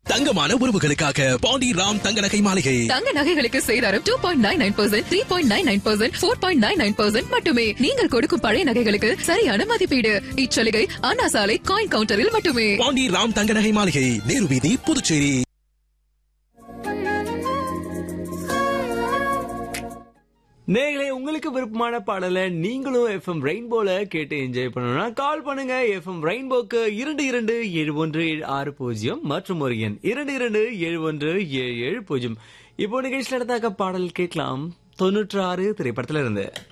தங்கமான உறவுகளுக்காக பாண்டி ராம் தங்க நகை மாளிகை தங்க நகைகளுக்கு சேதாரம் two point nine nine percent three point nine nine percent four point nine nine percent மட்டுமே நீங்கள் கொடுக்கும் பழைய நகைகளுக்கு சரியான மதிப்பீடு இச்சலுகை அண்ணா சாலை காயின் கவுண்டரில் மட்டுமே பாண்டி ராம் தங்க நகை மாளிகை நேரு வீதி புதுச்சேரி நேர்களே உங்களுக்கு விருப்பமான பாடலை நீங்களும் எஃப்எம் ரெயின்போல கேட்டு என்ஜாய் பண்ணணும்னா கால் பண்ணுங்க எஃப்எம் ரெயின்போக்கு இரண்டு இரண்டு ஏழு ஒன்று ஏழு ஆறு பூஜ்ஜியம் மற்றும் ஒரு எண் இரண்டு இரண்டு ஏழு ஒன்று ஏழு ஏழு பூஜ்ஜியம் இப்போ நிகழ்ச்சியில் நடந்தாக்க பாடல் கேட்கலாம் தொண்ணூற்று ஆறு திரைப்படத்துல இருந்து